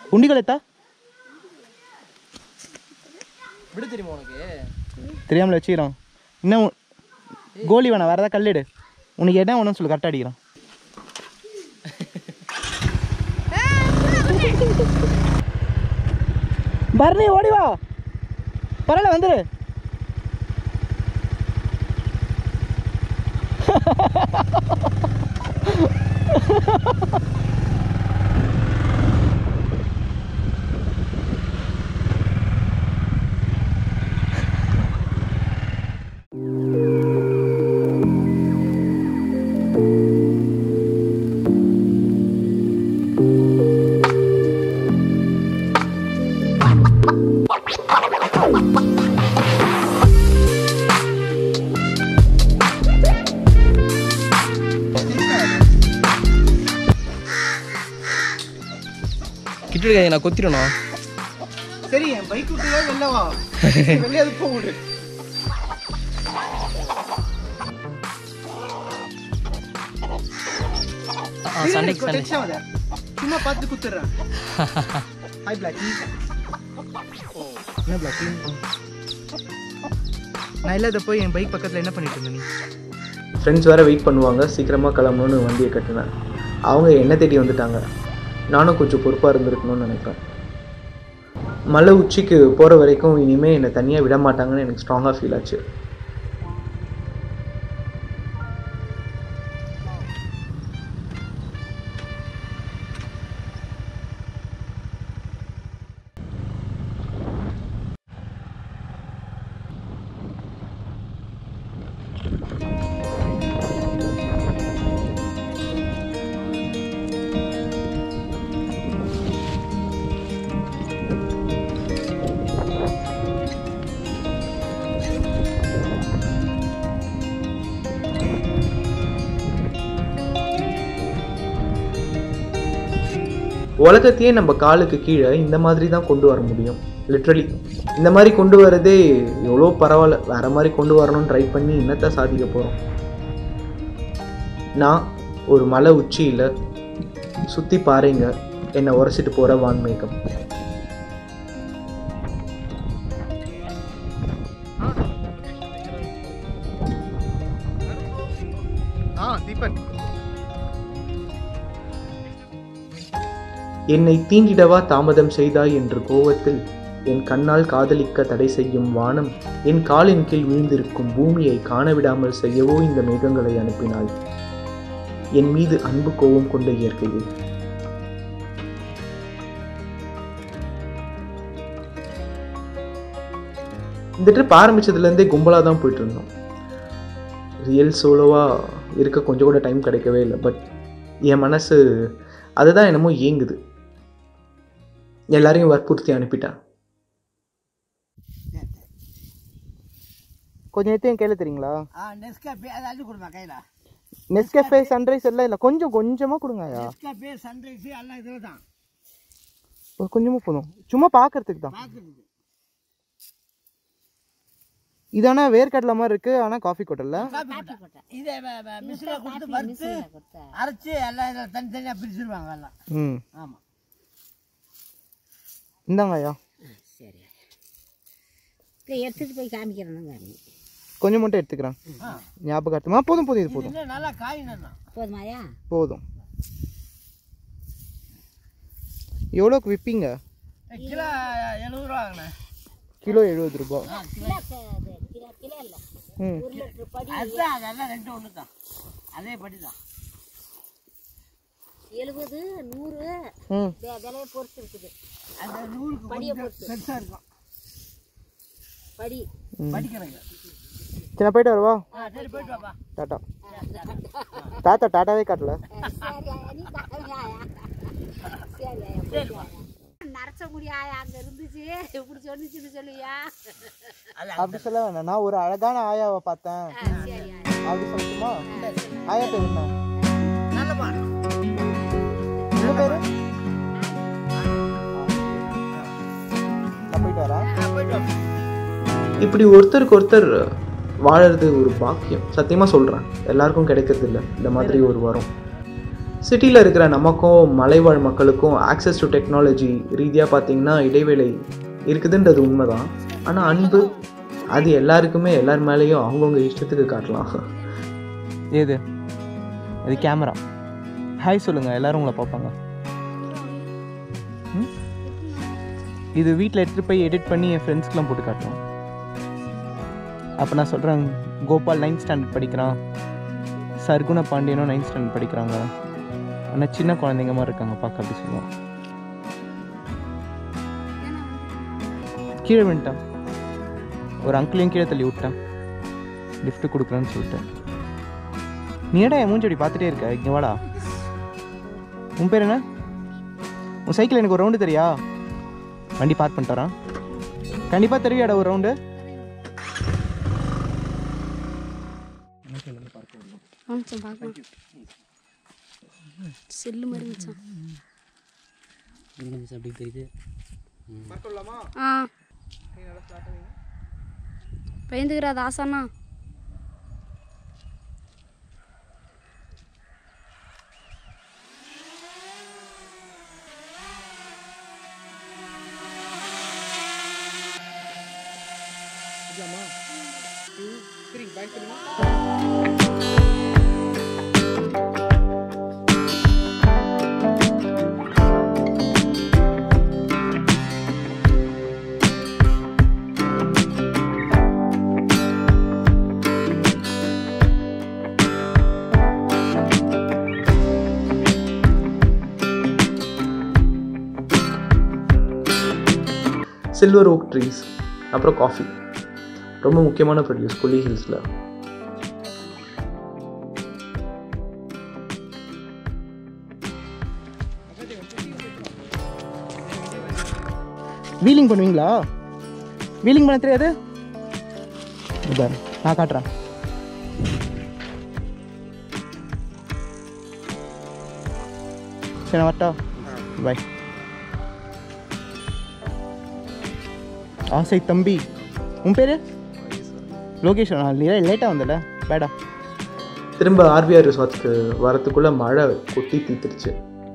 உண்டிகள் எத்தா விட தெரியுமா உனக்கு தெரியாமல் வச்சுக்கிறோம் இன்னும் உ- கோலி வேணாம் வேறு ஏதாவது கல்லிடு உனக்கு என்ன வேணும்னு சொல்லு கரெக்டாக அடிக்கிறோம் பரணி ஓடி வா பரவாயில்ல வந்துரு கிட்ட இருக்காது நான் கொத்திடணும் சரி என் பைக் விட்டு வெளில வா வெளியே அது போகுது சண்டைக்கு சண்டை சும்மா பார்த்து குத்துறேன் ஹாய் பிளாக் என்ன பிளாக் நான் இல்லாத போய் என் பைக் பக்கத்தில் என்ன பண்ணிட்டு இருந்த நீ ஃப்ரெண்ட்ஸ் வேறு வெயிட் பண்ணுவாங்க சீக்கிரமாக கிளம்பணும்னு வண்டியை கட்டினேன் அவங்க என்ன தேடி வந்துட்டாங்க நானும் கொஞ்சம் பொறுப்பாக இருந்திருக்கணும்னு நினைக்கிறேன் மலை உச்சிக்கு போகிற வரைக்கும் இனிமேல் என்னை தனியாக விட மாட்டாங்கன்னு எனக்கு ஸ்ட்ராங்காக ஃபீல் ஆச்சு உலகத்தையே நம்ம காலுக்கு கீழே இந்த மாதிரி தான் கொண்டு வர முடியும் லிட்ரலி இந்த மாதிரி கொண்டு வரதே எவ்வளோ பரவாயில்ல வேற மாதிரி கொண்டு வரணும்னு ட்ரை பண்ணி என்னத்தை சாதிக்க போகிறோம் நான் ஒரு மலை உச்சியில் சுற்றி பாருங்க என்னை உரைச்சிட்டு போகிற வான்மேகம் ஆ தீபன் என்னை தீண்டிடவா தாமதம் செய்தாய் என்று கோவத்தில் என் கண்ணால் காதலிக்க தடை செய்யும் வானம் என் காலின் கீழ் விழுந்திருக்கும் பூமியை காணவிடாமல் செய்யவோ இந்த மேகங்களை அனுப்பினாள் என் மீது அன்பு கோபம் கொண்ட இயற்கையை இந்த ட்ரிப் ஆரம்பிச்சதுலேருந்தே கும்பலாக தான் போயிட்டு இருந்தோம் ரியல் சோலோவாக இருக்க கொஞ்சம் கூட டைம் கிடைக்கவே இல்லை பட் என் மனசு அதுதான் என்னமோ ஏங்குது எல்லாரையும் வற்புறுத்தி அனுப்பிட்டேன் கொஞ்சம் நேரத்தையும் என் கையில் தெரியுங்களா ஆ நெஸ்காஃபே அதை அள்ளி கொடுமா கையில் நெஸ்கஃபே சன்ரைஸ் எல்லாம் இல்லை கொஞ்சம் கொஞ்சமாக கொடுங்கய்யா நெஸ்காஃபே சன்ரைஸு எல்லாம் இதில் தான் ஒரு கொஞ்சமாக போதும் சும்மா பார்க்கறதுக்கு தான் பார்க்குறதுக்கு இதானா வேர்க்கடலை மாதிரி இருக்கு ஆனால் காஃபி கொட்டல காப்பி போட்டேன் இதை மிஷினில் கொடுத்து வறுத்து அரைச்சி எல்லாம் இதில் தனித்தனியாக பிரிச்சுருவாங்க எல்லாம் ம் ஆமாம் இந்தாங்க ஐயா சரி இல்லை எடுத்துட்டு போய் காமிக்கிறேனுங்க கொஞ்சம் மட்டும் எடுத்துக்கிறேன் ஞாபகார்த்தமா போதும் போதும் இது போதும் இன்னும் நல்லா காயினா போதுமாயா போதும் எவ்வளோக்கு விற்பீங்க கிலோ எழுபது ரூபா வாங்கினேன் கிலோ எழுபது ரூபாய் கிலோ அது கிலோ கிலோ இல்லை ம் ஒரு லிட்டர் படி அதுதான் அதெல்லாம் ரெண்டு ஒன்று தான் அதே படி தான் எழுபது நூறு ம் வி- விலையை பொறுத்து இருக்குது அந்த நூறுக்கு படியை கொஞ்சம் பொறுத்து பெருசாக இருக்கும் படி படிக்கணுங்க சரி நான் போயிட்டு வரவா ஆ சரி போயிட்டு வாப்பா டாட்டா தாத்தா டாட்டாவே காட்டல சரி நீ தாயா சரி சரியா நரச்ச முடியாயா அங்க இருந்துச்சு இப்படி சொன்னிச்சுன்னு சொல்லுவியா அப்படி சொல்ல வேணாம் நான் ஒரு அழகான ஆயாவை பார்த்தேன் ஆ, சரி அப்படி சொல்லட்டுமா ஆயா பேர் என்ன நல்லப்பா உங்க பேரு நான் போயிட்டு வரேன் ஆ போயிட்டு வாப்பா இப்படி ஒருத்தருக்கு ஒருத்தர் வாழறது ஒரு பாக்கியம் சத்தியமாக சொல்கிறேன் எல்லாருக்கும் கிடைக்கிறது இல்லை இந்த மாதிரி ஒரு வரம் சிட்டியில் இருக்கிற நமக்கும் மலைவாழ் மக்களுக்கும் ஆக்சஸ் டு டெக்னாலஜி ரீதியாக பார்த்தீங்கன்னா இடைவேளை இருக்குதுன்றது உண்மைதான் ஆனால் அன்பு அது எல்லாருக்குமே எல்லார் மேலேயும் அவங்கவுங்க இஷ்டத்துக்கு காட்டலாம் ஏது அது கேமரா ஹாய் சொல்லுங்கள் எல்லாரும் உங்களை பார்ப்பாங்க ம்? இது வீட்டில் எடுத்துகிட்டு போய் எடிட் பண்ணி என் ஃப்ரெண்ட்ஸ்க்கெலாம் போட்டு காட்டுறோம் அப்போ நான் சொல்கிறேன் கோபால் நைன்த் ஸ்டாண்டர்ட் படிக்கிறான் சர்குண பாண்டியனும் நைன்த் ஸ்டாண்டர்ட் படிக்கிறாங்க ஆனால் சின்ன குழந்தைங்க மாதிரி இருக்காங்க பார்க்க அப்படி சொல்லுவோம் கீழே வின்ட்டான் ஒரு அங்கிளையும் கீழே தள்ளி விட்டேன் லிஃப்ட் கொடுக்குறேன்னு சொல்லிட்டு நீ ஏடா என் மூஞ்சடி பார்த்துட்டே இருக்க இங்கே வாடா உன் பேர் என்ன உன் சைக்கிள் எனக்கு ஒரு ரவுண்டு தெரியா வண்டி பார்க் பண்ணிட்டு வரான் கண்டிப்பாக தெரியாடா ஒரு ரவுண்டு மச்சான் பார்க்கலாம் செல்லு மாதிரி மச்சான் அப்படி தெரியுது ஆ பயந்துக்கிறாது ஆசானா சில்வர் ஓக் ட்ரீஸ் அப்புறம் காஃபி ரொம்ப முக்கியமான ப்ரொடியூஸ் கொல்லி ஹில்ஸில் வீலிங் பண்ணுவீங்களா வீலிங் பண்ண தெரியாது இதாரு நான் காட்டுறேன் சரி நான் வரட்டா பாய் ஆசை தம்பி உன் பேர் லோகேஷ் நான் லேட்டாக வந்தல பேடா திரும்ப ஆர்பிஆர் ரிசார்ட்ஸ்க்கு வரத்துக்குள்ளே மழை கொட்டி தீத்துருச்சு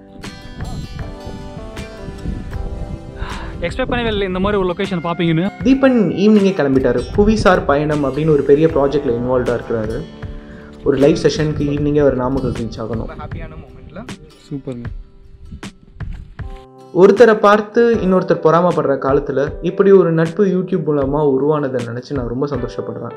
எக்ஸ்பெக்ட் பண்ணவே இல்லை இந்த மாதிரி ஒரு லொக்கேஷன் பார்ப்பீங்கன்னு தீபன் ஈவினிங்கே கிளம்பிட்டாரு புவிசார் பயணம் அப்படின்னு ஒரு பெரிய ப்ராஜெக்டில் இன்வால்வ்டாக இருக்கிறாரு ஒரு லைவ் செஷனுக்கு ஈவினிங்கே அவர் நாமக்கல் ரீச் ஆகணும் சூப்பருங்க ஒருத்தரை பார்த்து இன்னொருத்தர் பொறாமப்படுற காலத்தில் இப்படி ஒரு நட்பு யூடியூப் மூலமாக உருவானதை நினச்சி நான் ரொம்ப சந்தோஷப்படுறேன்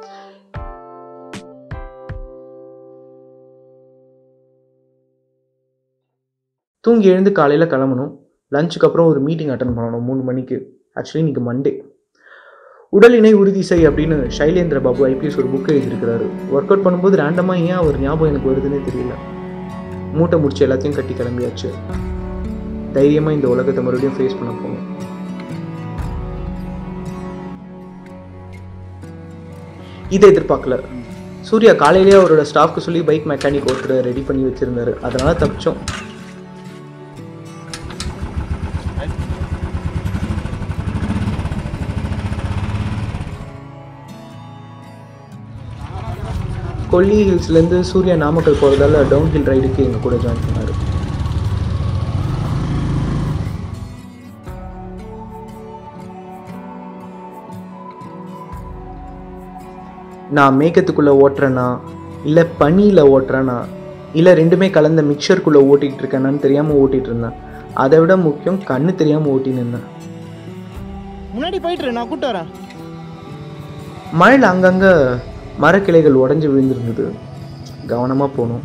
தூங்கி எழுந்து காலையில் கிளம்பணும் லஞ்சுக்கு அப்புறம் ஒரு மீட்டிங் அட்டன் பண்ணணும் மூணு மணிக்கு ஆக்சுவலி இன்னைக்கு மண்டே உடல் இணை உறுதி செய் அப்படின்னு சைலேந்திர பாபு ஐபிஎஸ் ஒரு புக் எழுதியிருக்கிறாரு ஒர்க் அவுட் பண்ணும்போது ரேண்டமாக ஏன் அவர் ஞாபகம் எனக்கு வருதுன்னே தெரியல மூட்டை முடிச்சு எல்லாத்தையும் கட்டி கிளம்பியாச்சு தைரியமாக இந்த உலகத்தை மறுபடியும் ஃபேஸ் பண்ண போகணும் இதை எதிர்பார்க்கல சூர்யா காலையிலேயே அவரோட ஸ்டாஃப்க்கு சொல்லி பைக் மெக்கானிக் ஒருத்தரை ரெடி பண்ணி வச்சிருந்தாரு அதனால தப்பிச்சோம் கொல்லி ஹில்ஸ்லேருந்து சூர்யா நாமக்கல் போகிறதால டவுன் ஹில் ரைடுக்கு எங்கள் கூட ஜாயின் பண்ணார் நான் மேகத்துக்குள்ளே ஓட்டுறேனா இல்லை பனியில் ஓட்டுறேனா இல்லை ரெண்டுமே கலந்த மிக்சருக்குள்ளே ஓட்டிகிட்டு இருக்கேனான்னு தெரியாமல் ஓட்டிகிட்டு இருந்தேன் அதை விட முக்கியம் கண்ணு தெரியாமல் ஓட்டின்னு இருந்தேன் முன்னாடி போயிட்டு இரு, நான் கூப்பிட்டு வரேன் மழையில் அங்கங்கே மரக்கிளைகள் உடஞ்சி விழுந்திருந்தது கவனமாக போகணும்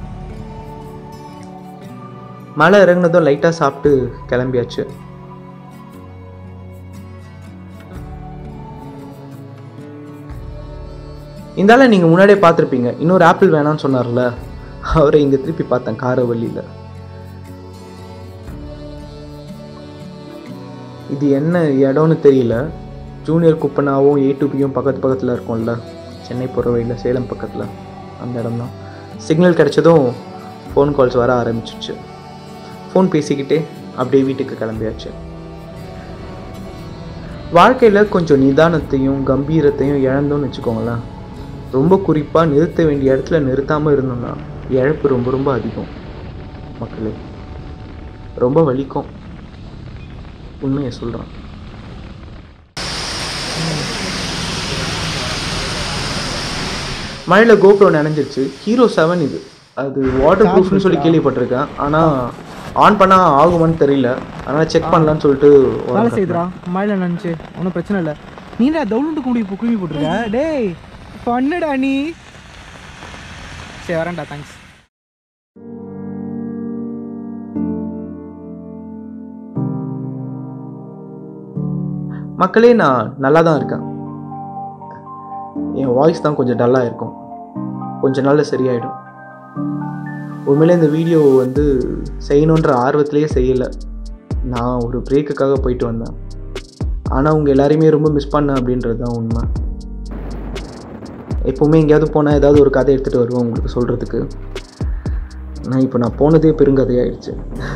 மழை இறங்குனதும் லைட்டாக சாப்பிட்டு கிளம்பியாச்சு இந்தால நீங்கள் முன்னாடியே பார்த்துருப்பீங்க இன்னொரு ஆப்பிள் வேணாம்னு சொன்னார்ல அவரை இங்கே திருப்பி பார்த்தேன் காரவள்ளியில் இது என்ன இடம்னு தெரியல ஜூனியர் குப்பனாவும் ஏ பியும் பக்கத்து பக்கத்தில் இருக்கும்ல சென்னை போகிற வழியில் சேலம் பக்கத்தில் அந்த இடம் தான் சிக்னல் கிடைச்சதும் ஃபோன் கால்ஸ் வர ஆரம்பிச்சிருச்சு ஃபோன் பேசிக்கிட்டே அப்படியே வீட்டுக்கு கிளம்பியாச்சு வாழ்க்கையில் கொஞ்சம் நிதானத்தையும் கம்பீரத்தையும் இழந்தோம்னு வச்சுக்கோங்களேன் ரொம்ப குறிப்பாக நிறுத்த வேண்டிய இடத்துல நிறுத்தாமல் இருந்தோம்னா இழப்பு ரொம்ப ரொம்ப அதிகம் மக்களே ரொம்ப வலிக்கும் உண்மையை சொல்கிறேன் மழையில் கோப்ரோ நனைஞ்சிருச்சு ஹீரோ செவன் இது அது வாட்டர் ப்ரூஃப்னு சொல்லி கேள்விப்பட்டிருக்கேன் ஆனால் ஆன் பண்ணால் ஆகுமான்னு தெரியல அதனால் செக் பண்ணலான்னு சொல்லிட்டு வேலை order செய்யுதுடா மழையில் நினச்சி ஒன்றும் பிரச்சனை இல்லை நீடா தவுளுண்டு கூடி இப்போ குழுமி போட்டிருக்க டேய் பண்ணுடா நீ சரி வரேன்டா தேங்க்ஸ் மக்களே நான் நல்லா தான் இருக்கேன் என் வாய்ஸ் தான் கொஞ்சம் டல்லாக இருக்கும் கொஞ்ச நாளில் சரியாயிடும் உண்மையிலே இந்த வீடியோ வந்து செய்யணுன்ற ஆர்வத்திலேயே செய்யலை நான் ஒரு பிரேக்குக்காக போயிட்டு வந்தேன் ஆனால் உங்கள் எல்லாரையுமே ரொம்ப மிஸ் பண்ணேன் அப்படின்றது தான் உண்மை எப்போவுமே எங்கேயாவது போனால் ஏதாவது ஒரு கதை எடுத்துகிட்டு வருவேன் உங்களுக்கு சொல்கிறதுக்கு நான் இப்போ நான் போனதே பெருங்கதையாயிடுச்சு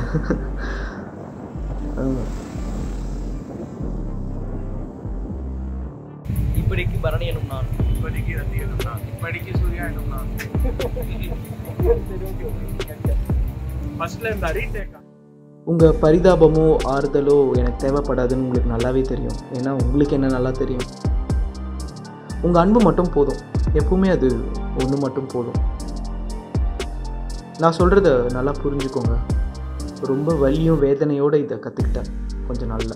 இப்படிக்கு பரணி எனும் நான் உங்கள் பரிதாபமோ ஆறுதலோ எனக்கு தேவைப்படாதுன்னு உங்களுக்கு நல்லாவே தெரியும் ஏன்னா உங்களுக்கு என்ன நல்லா தெரியும் உங்கள் அன்பு மட்டும் போதும் எப்பவுமே அது ஒன்று மட்டும் போதும் நான் சொல்கிறத நல்லா புரிஞ்சுக்கோங்க ரொம்ப வலியும் வேதனையோடு இதை கற்றுக்கிட்டேன் கொஞ்ச நாளில்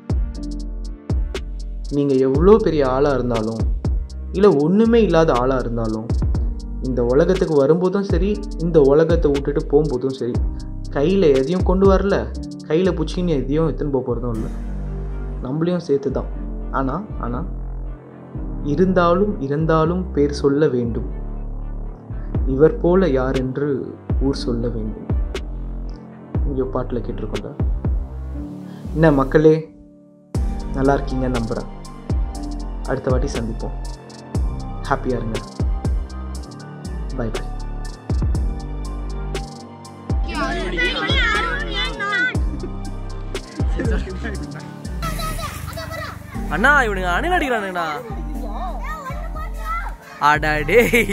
நீங்கள் எவ்வளோ பெரிய ஆளாக இருந்தாலும் இல்லை ஒன்றுமே இல்லாத ஆளாக இருந்தாலும் இந்த உலகத்துக்கு வரும்போதும் சரி இந்த உலகத்தை விட்டுட்டு போகும்போதும் சரி கையில் எதையும் கொண்டு வரல கையில் பிடிச்சின்னு எதையும் எடுத்துன்னு போக போகிறதும் இல்லை நம்மளையும் சேர்த்து தான் ஆனால் ஆனால் இருந்தாலும் இருந்தாலும் பேர் சொல்ல வேண்டும் இவர் போல யார் என்று ஊர் சொல்ல வேண்டும் இங்கே பாட்டில் கேட்டிருக்கோம்ல என்ன மக்களே நல்லா இருக்கீங்க நம்புகிறேன் அடுத்த வாட்டி சந்திப்போம் ஹாப்பியாக இருங்க பை பை அண்ணா இவனுங்க அணில் அடிக்கிறானுங்கண்ணா அடா டேய்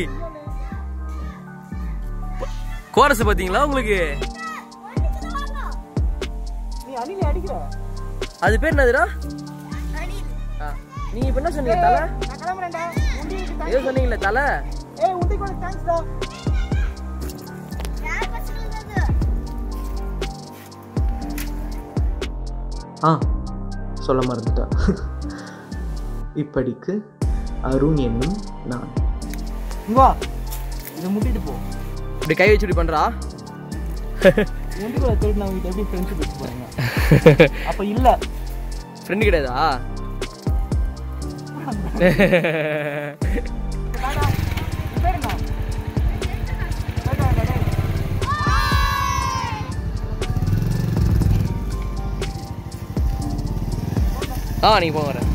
கோரஸ் பாத்தீங்களா உங்களுக்கு அது பேர் என்னதுடா ஆ, நீங்க இப்ப என்ன சொன்னீங்க தலை ஏதோ சொன்னீங்களே தலை ஆ சொல்ல மறந்துட்டேன் இப்படிக்கு அருண் என்னும் நான் இங்க வா இதை முட்டிட்டு போ இப்படி கை வச்சு இப்படி பண்றா முண்டிக்குள்ள தேடி நான் உங்ககிட்ட எப்படி ஃப்ரெண்ட்ஷிப் வச்சு போறீங்க அப்போ இல்லை ஃப்ரெண்டு கிடையாதா ஆ நீங்க போங்க வரேன்